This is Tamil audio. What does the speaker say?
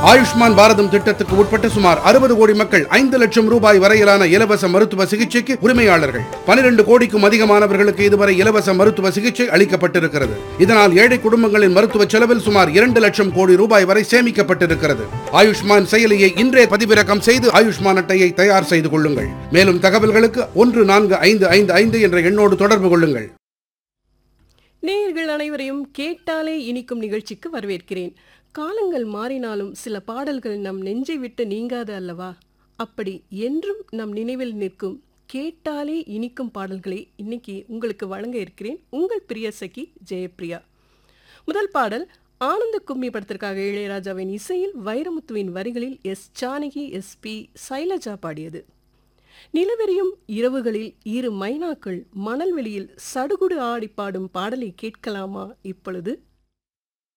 ஆயுஷ்மான் பாரதம் திட்டத்துக்கு உட்பட்ட சுமார் அறுபது கோடி மக்கள் ஐந்து லட்சம் ரூபாய் வரையிலான இலவச மருத்துவ சிகிச்சைக்கு உரிமையாளர்கள் பனிரெண்டு கோடிக்கும் அதிகமானவர்களுக்கு இதுவரை இலவச மருத்துவ சிகிச்சை அளிக்கப்பட்டிருக்கிறது இதனால் ஏழை குடும்பங்களின் மருத்துவ செலவில் சுமார் இரண்டு லட்சம் கோடி ரூபாய் வரை சேமிக்கப்பட்டிருக்கிறது ஆயுஷ்மான் செயலியை இன்றே பதிவிறக்கம் செய்து ஆயுஷ்மான் அட்டையை தயார் செய்து கொள்ளுங்கள் மேலும் தகவல்களுக்கு ஒன்று நான்கு ஐந்து ஐந்து ஐந்து என்ற எண்ணோடு தொடர்பு கொள்ளுங்கள் நேயர்கள் அனைவரையும் கேட்டாலே இனிக்கும் நிகழ்ச்சிக்கு வரவேற்கிறேன் காலங்கள் மாறினாலும் சில பாடல்கள் நம் நெஞ்சை விட்டு நீங்காது அல்லவா அப்படி என்றும் நம் நினைவில் நிற்கும் கேட்டாலே இனிக்கும் பாடல்களை இன்னைக்கு உங்களுக்கு வழங்க இருக்கிறேன் உங்கள் பிரிய சகி ஜெயப்பிரியா முதல் பாடல் ஆனந்த கும்மி படத்திற்காக இளையராஜாவின் இசையில் வைரமுத்துவின் வரிகளில் S Janaki S P Sailaja பாடியது நிலவெறியும் இரவுகளில் இரு மைனாக்கள் மணல்வெளியில் சடுகுடு ஆடி பாடும் பாடலை கேட்கலாமா இப்பொழுது